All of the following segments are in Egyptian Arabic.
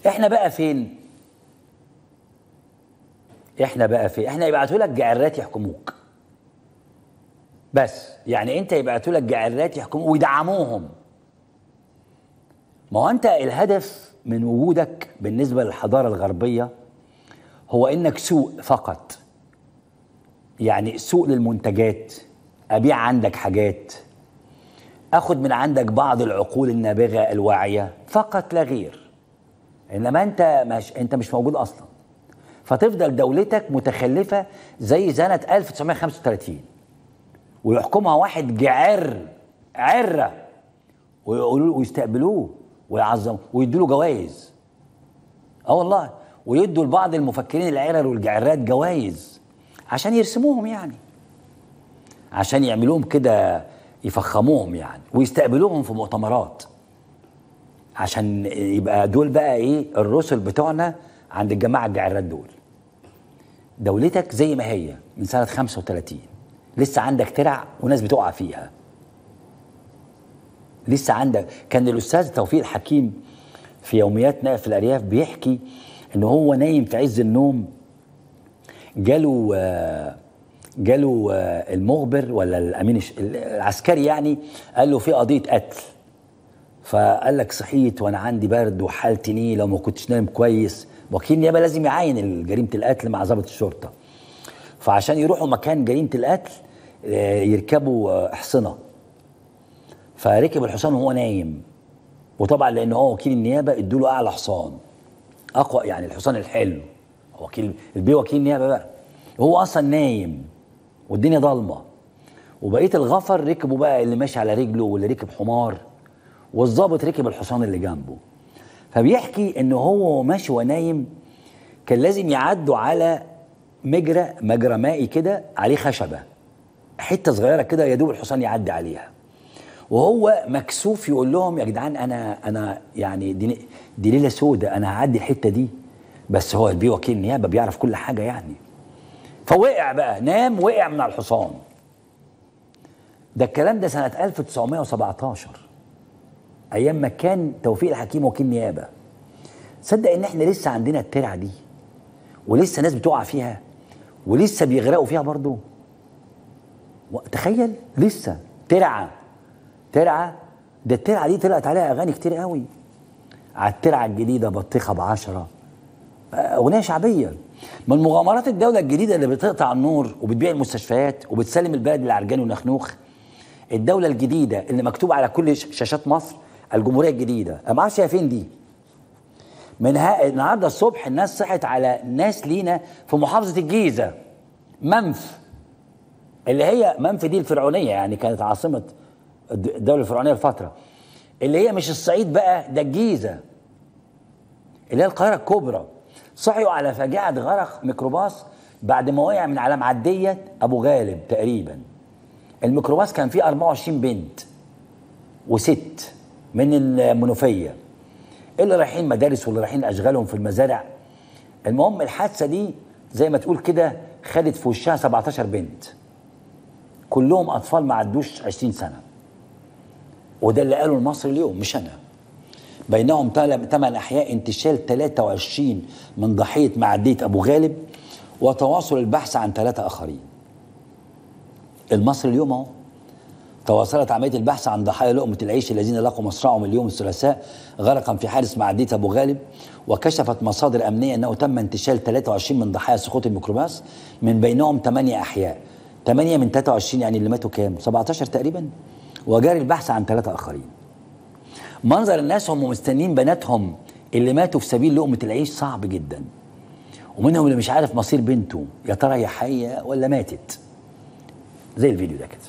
احنا بقى فين احنا بقى فين احنا يبعتوا لك جعرات يحكموك بس يعني انت يبعتوا لك جعرات يحكموك ويدعموهم ما هو انت الهدف من وجودك بالنسبه للحضاره الغربيه هو انك سوق فقط يعني سوق للمنتجات ابيع عندك حاجات اخد من عندك بعض العقول النابغه الواعيه فقط لا غير انما انت مش انت مش موجود اصلا فتفضل دولتك متخلفه زي سنه 1935 ويحكمها واحد جعر عره ويقولوا ويستقبلوه ويعظموا ويدوا له جوائز اه والله ويدوا لبعض المفكرين العرر والجعرات جوائز عشان يرسموهم يعني عشان يعملوهم كده يفخموهم يعني ويستقبلوهم في مؤتمرات عشان يبقى دول بقى ايه الرسل بتوعنا عند الجماعه الجعرات دول دولتك زي ما هي من سنه 35 لسه عندك ترع وناس بتقع فيها لسه عندك كان الاستاذ توفيق الحكيم في يومياتنا في الارياف بيحكي ان هو نايم في عز النوم جاله آه، جاله آه، المخبر ولا الامين الش- العسكري يعني قال له في قضيه قتل فقال لك صحيت وانا عندي برد وحالتي نيله وما كنتش نايم كويس وكيل النيابه لازم يعاين جريمه القتل مع ضابط الشرطه فعشان يروحوا مكان جريمه القتل آه، يركبوا آه، احصنه فركب الحصان وهو نايم وطبعا لان هو وكيل النيابه ادوا له اعلى حصان اقوى يعني الحصان الحلو وكيل البيه وكيل النيابه بقى هو اصلا نايم والدنيا ضلمه وبقيه الغفر ركبوا بقى اللي ماشي على رجله واللي ركب حمار والظابط ركب الحصان اللي جنبه فبيحكي ان هو ماشي ونايم كان لازم يعدوا على مجرى مجرى مائي كده عليه خشبه حته صغيره كده يا دوب الحصان يعدي عليها وهو مكسوف يقول لهم يا جدعان انا انا يعني دي دي ليله سودة انا هعدي الحته دي بس هو البيه وكيل النيابه بيعرف كل حاجه يعني فوقع بقى نام وقع من على الحصان ده الكلام ده سنه 1917 ايام ما كان توفيق الحكيم وكيل نيابه صدق ان احنا لسه عندنا الترعه دي ولسه ناس بتقع فيها ولسه بيغرقوا فيها برضه و- تخيل لسه ترعه ترعه ده الترعه دي طلعت عليها اغاني كتير قوي على الترعه الجديده بطيخه بعشرة آه، اغنيه شعبيه من مغامرات الدوله الجديده اللي بتقطع النور وبتبيع المستشفيات وبتسلم البلد للعرجان والنخنوخ الدوله الجديده اللي مكتوب على كل ش- شاشات مصر الجمهوريه الجديده انا ما اعرفش هي فين دي من ها النهارده الصبح الناس صحت على ناس لينا في محافظه الجيزه منف اللي هي منف دي الفرعونيه يعني كانت عاصمه الد- الدوله الفرعونيه لفتره اللي هي مش الصعيد بقى ده الجيزه اللي هي القاهره الكبرى صحيوا على فاجعه غرق ميكروباص بعد ما وقع من على معديه ابو غالب تقريبا الميكروباص كان فيه 24 بنت وست من المنوفيه اللي رايحين مدارس واللي رايحين اشغالهم في المزارع المهم الحادثه دي زي ما تقول كده خدت في وشها 17 بنت كلهم اطفال ما عدوش 20 سنه وده اللي قاله المصري اليوم مش انا بينهم ثمان احياء انتشال 23 من ضحيه معديه ابو غالب وتواصل البحث عن ثلاثه اخرين المصري اليوم اهو تواصلت عمليه البحث عن ضحايا لقمه العيش الذين لقوا مصرعهم اليوم الثلاثاء غرقا في حادث معديه ابو غالب وكشفت مصادر امنيه انه تم انتشال 23 من ضحايا سقوط الميكروباص من بينهم 8 احياء 8 من 23 يعني اللي ماتوا كام 17 تقريبا وجاري البحث عن ثلاثه اخرين منظر الناس هم مستنين بناتهم اللي ماتوا في سبيل لقمه العيش صعب جدا ومنهم اللي مش عارف مصير بنته يا ترى هي حيه ولا ماتت زي الفيديو ده كده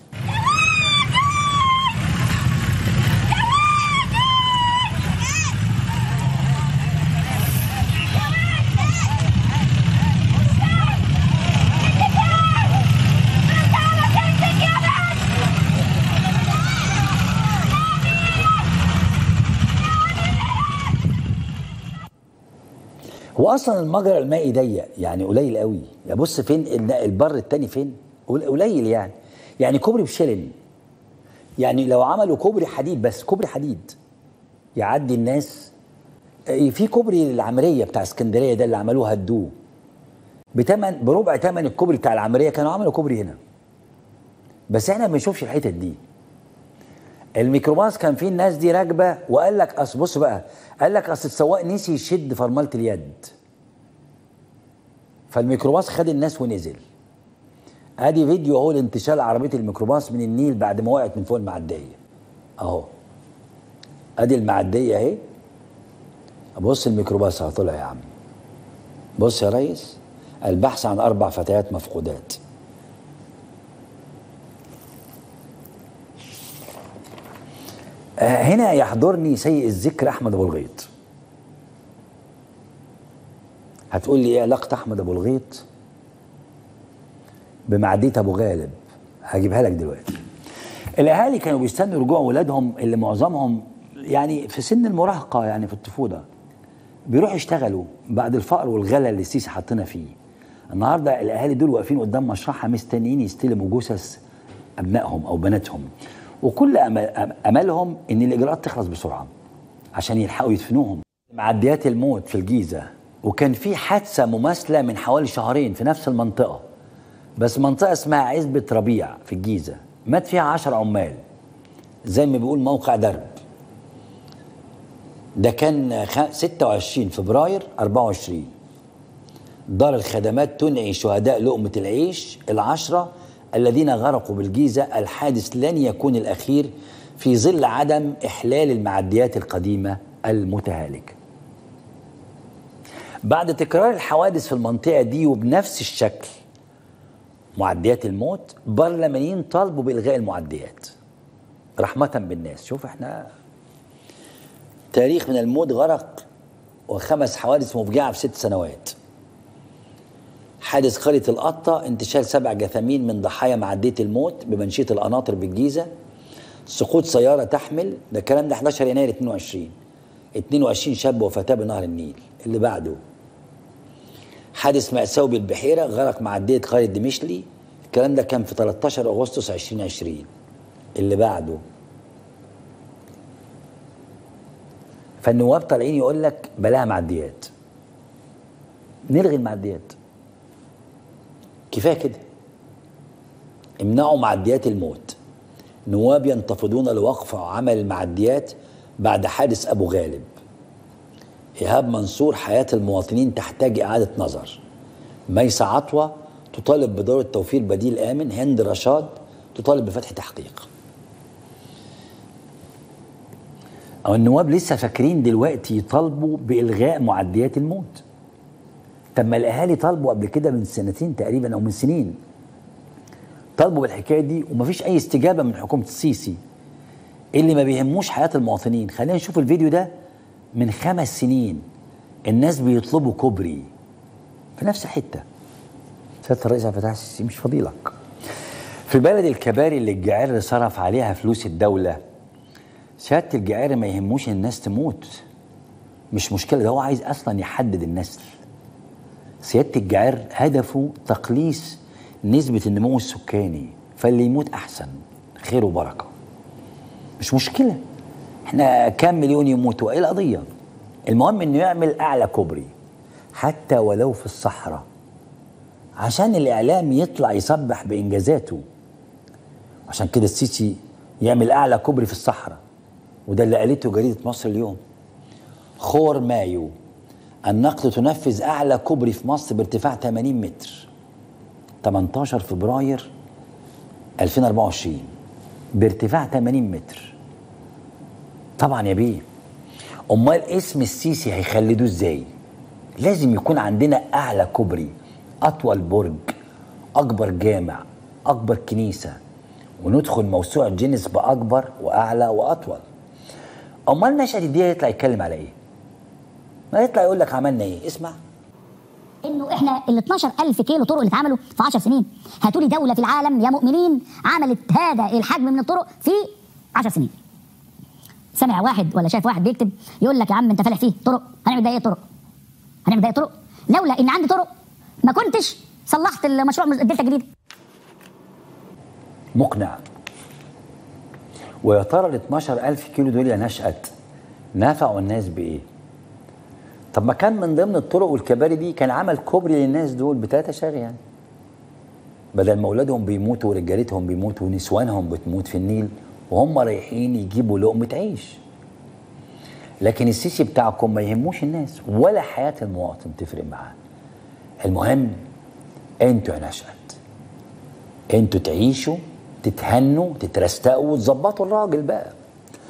هو اصلا المجرى المائي ضيق يعني قليل قوي يا بص فين الن- البر التاني فين قل- قليل يعني يعني كوبري بشلن يعني لو عملوا كوبري حديد بس كوبري حديد يعدي الناس في كوبري العمريه بتاع اسكندريه ده اللي عملوه هدوه بتمن بربع ثمن الكوبري بتاع العمريه كانوا عملوا كوبري هنا بس احنا ما بنشوفش الحتت دي الميكروباص كان فيه الناس دي راكبه وقال لك اصل بص بقى قال لك اصل السواق نسي يشد فرمله اليد فالميكروباص خد الناس ونزل ادي فيديو اهو لانتشال عربيه الميكروباص من النيل بعد ما وقعت من فوق المعديه اهو ادي المعديه اهي بص الميكروباص اهو طلع يا عم بص يا ريس البحث عن اربع فتيات مفقودات آه، هنا يحضرني سيء الذكر احمد ابو الغيط هتقول لي ايه علاقه احمد ابو الغيط بمعديه ابو غالب هجيبها لك دلوقتي الاهالي كانوا بيستنوا رجوع ولادهم اللي معظمهم يعني في سن المراهقه يعني في الطفوله بيروحوا يشتغلوا بعد الفقر والغلا اللي السيسي حاطنا فيه النهارده الاهالي دول واقفين قدام مشرحه مستنيين يستلموا جثث ابنائهم او بناتهم وكل أمل املهم ان الاجراءات تخلص بسرعه عشان يلحقوا يدفنوهم معديات الموت في الجيزه وكان في حادثه مماثله من حوالي شهرين في نفس المنطقه بس منطقه اسمها عزبه ربيع في الجيزه مات فيها عشر عمال زي ما بيقول موقع درب ده كان 26 فبراير 24 دار الخدمات تنعي شهداء لقمة العيش العشرة الذين غرقوا بالجيزة الحادث لن يكون الأخير في ظل عدم إحلال المعديات القديمة المتهالكة بعد تكرار الحوادث في المنطقة دي وبنفس الشكل معديات الموت برلمانيين طالبوا بإلغاء المعديات رحمة بالناس شوف احنا تاريخ من الموت غرق وخمس حوادث مفجعة في ست سنوات حادث قرية القطة انتشال سبع جثامين من ضحايا معدية الموت بمنشية القناطر بالجيزة سقوط سيارة تحمل ده الكلام ده 11 يناير 22 22 شاب وفتاة بنهر النيل اللي بعده حادث مأساوي بالبحيرة غرق معدية قرية دمشلي الكلام ده كان في 13 أغسطس 2020 اللي بعده فالنواب طالعين يقول لك بلاها معديات نلغي المعديات كفايه كده امنعوا معديات الموت نواب ينتفضون لوقف عمل المعديات بعد حادث ابو غالب ايهاب منصور حياه المواطنين تحتاج اعاده نظر ميسة عطوة تطالب بدورة توفير بديل آمن هند رشاد تطالب بفتح تحقيق أو النواب لسه فاكرين دلوقتي يطالبوا بإلغاء معديات الموت طب ما الأهالي طالبوا قبل كده من سنتين تقريبا أو من سنين طالبوا بالحكاية دي ومفيش أي استجابة من حكومة السيسي اللي ما بيهموش حياة المواطنين خلينا نشوف الفيديو ده من خمس سنين الناس بيطلبوا كوبري في نفس الحتة سيادة الرئيس عبد الفتاح السيسي مش فضيلك في البلد الكباري اللي الجعير صرف عليها فلوس الدولة سيادة الجعير ما يهموش الناس تموت مش مشكلة ده هو عايز أصلا يحدد النسل سيادة الجعير هدفه تقليص نسبة النمو السكاني فاللي يموت أحسن خير وبركة مش مشكلة احنا كام مليون يموتوا ايه القضية المهم انه يعمل اعلى كوبري حتى ولو في الصحراء عشان الاعلام يطلع يصبح بانجازاته عشان كده السيسي يعمل اعلى كوبري في الصحراء وده اللي قالته جريده مصر اليوم خور مايو النقل تنفذ اعلى كوبري في مصر بارتفاع 80 متر 18 فبراير 2024 بارتفاع 80 متر طبعا يا بيه امال اسم السيسي هيخلدوه ازاي لازم يكون عندنا اعلى كوبري اطول برج اكبر جامع اكبر كنيسه وندخل موسوعه جينيس باكبر واعلى واطول امال نشأة دي يطلع يتكلم على ايه ما يطلع يقول لك عملنا ايه اسمع انه احنا ال 12000 كيلو طرق اللي اتعملوا في 10 سنين هاتوا لي دوله في العالم يا مؤمنين عملت هذا الحجم من الطرق في 10 سنين سمع واحد ولا شاف واحد بيكتب يقول لك يا عم انت فالح فيه طرق هنعمل بقى ايه طرق هنعمل بقى ايه طرق لولا ان عندي طرق ما كنتش صلحت المشروع الدلتا الجديد مقنع ويا ترى ال 12000 كيلو دول يا نشأت نفعوا الناس بايه؟ طب ما كان من ضمن الطرق والكباري دي كان عمل كوبري للناس دول بتلاتة شهر يعني بدل ما اولادهم بيموتوا ورجالتهم بيموتوا ونسوانهم بتموت في النيل وهم رايحين يجيبوا لقمة عيش لكن السيسي بتاعكم ما يهموش الناس ولا حياة المواطن تفرق معاه المهم انتوا يا نشأت انتوا تعيشوا تتهنوا تترستقوا وتظبطوا الراجل بقى